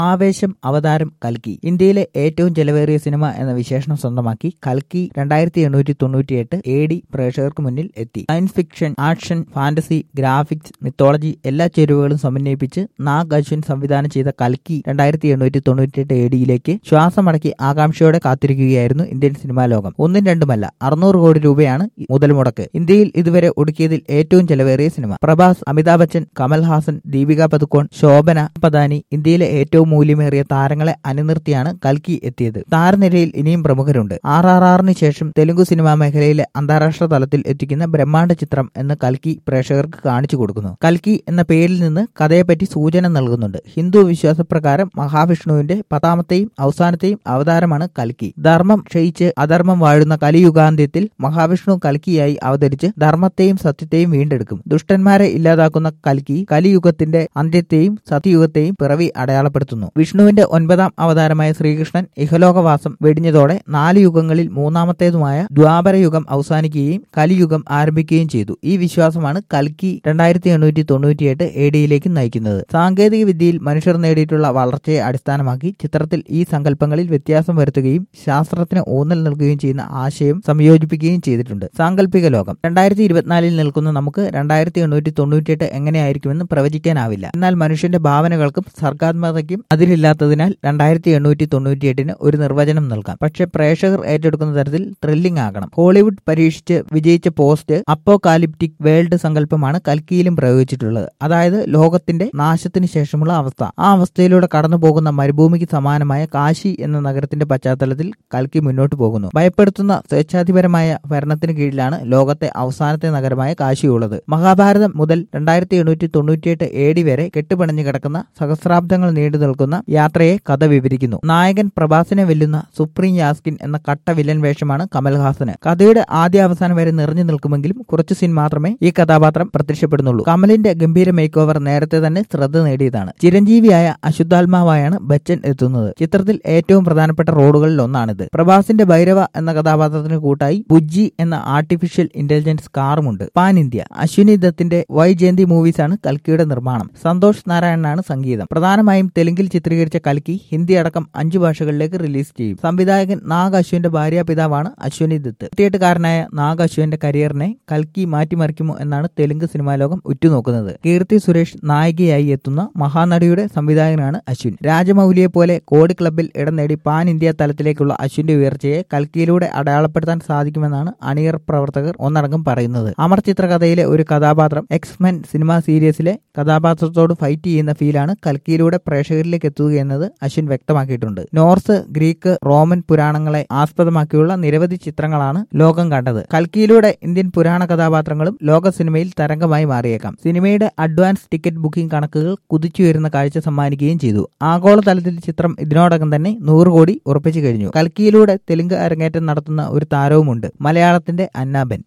ആവേശം അവതാരം കൽക്കി ഇന്ത്യയിലെ ഏറ്റവും ചെലവേറിയ സിനിമ എന്ന വിശേഷണം സ്വന്തമാക്കി കൽക്കി രണ്ടായിരത്തി എണ്ണൂറ്റി തൊണ്ണൂറ്റിയെട്ട് എ ഡി പ്രേക്ഷകർക്ക് മുന്നിൽ എത്തി science fiction action fantasy graphics mythology എല്ലാ ചേരുവകളും സമന്വയിപ്പിച്ച് നാഗ് അശ്വിൻ സംവിധാനം ചെയ്ത കൽക്കി രണ്ടായിരത്തി എണ്ണൂറ്റി തൊണ്ണൂറ്റിയെട്ട് എ ഡിയിലേക്ക് ശ്വാസമടക്കി ആകാംക്ഷയോടെ കാത്തിരിക്കുകയായിരുന്നു ഇന്ത്യൻ സിനിമാ ലോകം ഒന്നും രണ്ടുമല്ല അറുന്നൂറ് കോടി രൂപയാണ് മുതൽ മുടക്ക് ഇന്ത്യയിൽ ഇതുവരെ ഒടുക്കിയതിൽ ഏറ്റവും ചെലവേറിയ സിനിമ പ്രഭാസ് അമിതാഭ് ബച്ചൻ കമൽഹാസൻ ദീപിക പതുക്കോൺ ശോഭന പദാനി ഇന്ത്യയിലെ ഏറ്റവും മൂല്യമേറിയ താരങ്ങളെ അണിനിർത്തിയാണ് കൽക്കി എത്തിയത് താരനിരയിൽ ഇനിയും പ്രമുഖരുണ്ട് ആർ ആർ ആറിന് ശേഷം തെലുങ്കു സിനിമാ മേഖലയിലെ അന്താരാഷ്ട്ര തലത്തിൽ എത്തിക്കുന്ന ബ്രഹ്മാണ്ഡ ചിത്രം എന്ന് കൽക്കി പ്രേക്ഷകർക്ക് കാണിച്ചു കൊടുക്കുന്നു കൽക്കി എന്ന പേരിൽ നിന്ന് കഥയെപ്പറ്റി സൂചന നൽകുന്നുണ്ട് ഹിന്ദു വിശ്വാസപ്രകാരം മഹാവിഷ്ണുവിന്റെ പത്താമത്തെയും അവസാനത്തെയും അവതാരമാണ് കൽക്കി ധർമ്മം ക്ഷയിച്ച് അധർമ്മം വാഴുന്ന കലിയുഗാന്ത്യത്തിൽ മഹാവിഷ്ണു കൽക്കിയായി അവതരിച്ച് ധർമ്മത്തെയും സത്യത്തെയും വീണ്ടെടുക്കും ദുഷ്ടന്മാരെ ഇല്ലാതാക്കുന്ന കൽക്കി കലിയുഗത്തിന്റെ അന്ത്യത്തെയും സത്യയുഗത്തെയും പിറവി അടയാളപ്പെടുത്തുന്നു വിഷ്ണുവിന്റെ ഒൻപതാം അവതാരമായ ശ്രീകൃഷ്ണൻ ഇഹലോകവാസം വെടിഞ്ഞതോടെ നാല് യുഗങ്ങളിൽ മൂന്നാമത്തേതുമായ ദ്വാപരയുഗം അവസാനിക്കുകയും കലിയുഗം ആരംഭിക്കുകയും ചെയ്തു ഈ വിശ്വാസമാണ് കൽക്കി രണ്ടായിരത്തി എണ്ണൂറ്റി തൊണ്ണൂറ്റിയെട്ട് എ ഡിയിലേക്ക് നയിക്കുന്നത് സാങ്കേതിക വിദ്യയിൽ മനുഷ്യർ നേടിയിട്ടുള്ള വളർച്ചയെ അടിസ്ഥാനമാക്കി ചിത്രത്തിൽ ഈ സങ്കല്പങ്ങളിൽ വ്യത്യാസം വരുത്തുകയും ശാസ്ത്രത്തിന് ഊന്നൽ നൽകുകയും ചെയ്യുന്ന ആശയം സംയോജിപ്പിക്കുകയും ചെയ്തിട്ടുണ്ട് സാങ്കല്പിക ലോകം രണ്ടായിരത്തി ഇരുപത്തിനാലിൽ നിൽക്കുന്ന നമുക്ക് രണ്ടായിരത്തി എണ്ണൂറ്റി തൊണ്ണൂറ്റിയെട്ട് എങ്ങനെയായിരിക്കുമെന്ന് പ്രവചിക്കാനാവില്ല എന്നാൽ മനുഷ്യന്റെ ഭാവനകൾക്കും സർഗാത്മകതയ്ക്കും അതിരില്ലാത്തതിനാൽ രണ്ടായിരത്തി എണ്ണൂറ്റി തൊണ്ണൂറ്റിയെട്ടിന് ഒരു നിർവചനം നൽകാം പക്ഷേ പ്രേക്ഷകർ ഏറ്റെടുക്കുന്ന തരത്തിൽ ത്രില്ലിംഗ് ആകണം ഹോളിവുഡ് പരീക്ഷിച്ച് വിജയിച്ച പോസ്റ്റ് അപ്പോകാലിപ്റ്റിക് വേൾഡ് സങ്കല്പമാണ് കൽക്കിയിലും പ്രയോഗിച്ചിട്ടുള്ളത് അതായത് ലോകത്തിന്റെ നാശത്തിന് ശേഷമുള്ള അവസ്ഥ ആ അവസ്ഥയിലൂടെ കടന്നു പോകുന്ന മരുഭൂമിക്ക് സമാനമായ കാശി എന്ന നഗരത്തിന്റെ പശ്ചാത്തലത്തിൽ കൽക്കി മുന്നോട്ട് പോകുന്നു ഭയപ്പെടുത്തുന്ന സ്വേച്ഛാധിപരമായ ഭരണത്തിന് കീഴിലാണ് ലോകത്തെ അവസാനത്തെ നഗരമായ കാശിയുള്ളത് മഹാഭാരതം മുതൽ രണ്ടായിരത്തി എണ്ണൂറ്റി തൊണ്ണൂറ്റിയെട്ട് എ ഡി വരെ കെട്ടുപിണഞ്ഞു കിടക്കുന്ന സഹസ്രാബ്ദങ്ങൾ നീണ്ടു നിൽക്കുന്ന യാത്രയെ കഥ വിവരിക്കുന്നു നായകൻ പ്രഭാസിനെ വെല്ലുന്ന സുപ്രീം യാസ്കിൻ എന്ന കട്ട വില്ലൻ വേഷമാണ് കമൽഹാസന് കഥയുടെ ആദ്യ അവസാനം വരെ നിറഞ്ഞു നിൽക്കുമെങ്കിലും കുറച്ചു സീൻ മാത്രമേ ഈ കഥാപാത്രം പ്രത്യക്ഷപ്പെടുന്നുള്ളൂ കമലിന്റെ ഗംഭീര മേക്ക് ഓവർ നേരത്തെ തന്നെ ശ്രദ്ധ നേടിയതാണ് ചിരഞ്ജീവിയായ അശുദ്ധാത്മാവായാണ് ബച്ചൻ എത്തുന്നത് ചിത്രത്തിൽ ഏറ്റവും പ്രധാനപ്പെട്ട റോഡുകളിൽ ഒന്നാണിത് പ്രഭാസിന്റെ ഭൈരവ എന്ന കഥാപാത്രത്തിന് കൂട്ടായി ബുജ്ജി എന്ന ആർട്ടിഫിഷ്യൽ ഇന്റലിജൻസ് കാറുമുണ്ട് പാൻ ഇന്ത്യ അശ്വിനി ദത്തിന്റെ വൈ ജയന്തി മൂവീസ് ആണ് കൽക്കിയുടെ നിർമ്മാണം സന്തോഷ് നാരായണനാണ് സംഗീതം പ്രധാനമായും തെലുങ്കിൽ ചിത്രീകരിച്ച കൽക്കി ഹിന്ദി അടക്കം അഞ്ചു ഭാഷകളിലേക്ക് റിലീസ് ചെയ്യും സംവിധായകൻ നാഗ് അശ്വിന്റെ ഭാര്യാപിതാവാണ് അശ്വിനി ദത്ത് ഇരുപത്തിയെട്ടുകാരനായ നാഗ് അശ്വിന്റെ കരിയറിനെ കൽക്കി മാറ്റിമറിക്കുമോ എന്നാണ് തെലുങ്ക് സിനിമാ ലോകം ഉറ്റുനോക്കുന്നത് കീർത്തി സുരേഷ് നായികയായി എത്തുന്ന മഹാനടിയുടെ സംവിധായകനാണ് അശ്വിൻ രാജമൗലിയെ പോലെ കോടി ക്ലബിൽ ഇടം നേടി പാൻ ഇന്ത്യ തലത്തിലേക്കുള്ള അശ്വിന്റെ ഉയർച്ചയെ കൽക്കിയിലൂടെ അടയാളപ്പെടുത്താൻ സാധിക്കുമെന്നാണ് അണിയർ പ്രവർത്തകർ ഒന്നടങ്കം പറയുന്നത് അമർ ചിത്രകഥയിലെ ഒരു കഥാപാത്രം എക്സ്മെൻ സിനിമ സീരീസിലെ കഥാപാത്രത്തോട് ഫൈറ്റ് ചെയ്യുന്ന ഫീലാണ് കൽക്കിയിലൂടെ പ്രേക്ഷകരിലേക്ക് എത്തുകയെന്നത് അശ്വിൻ വ്യക്തമാക്കിയിട്ടുണ്ട് നോർസ് ഗ്രീക്ക് റോമൻ പുരാണങ്ങളെ ആസ്പദമാക്കിയുള്ള നിരവധി ചിത്രങ്ങളാണ് ലോകം കണ്ടത് കൽക്കിയിലൂടെ ഇന്ത്യൻ പുരാണ കഥാപാത്രങ്ങളും ലോക സിനിമയിൽ തരംഗമായി മാറിയേക്കാം സിനിമയുടെ അഡ്വാൻസ് ടിക്കറ്റ് ബുക്കിംഗ് കണക്കുകൾ കുതിച്ചുയരുന്ന കാഴ്ച സമ്മാനിക്കുകയും ചെയ്തു ആഗോളതലത്തിൽ ചിത്രം ഇതിനോടകം തന്നെ നൂറ് കോടി ഉറപ്പിച്ചു കഴിഞ്ഞു കൽക്കിയിലൂടെ തെലുങ്ക് അരങ്ങേറ്റം നടത്തുന്ന ഒരു താരവുമുണ്ട് മലയാളത്തിന്റെ അന്നാബൻ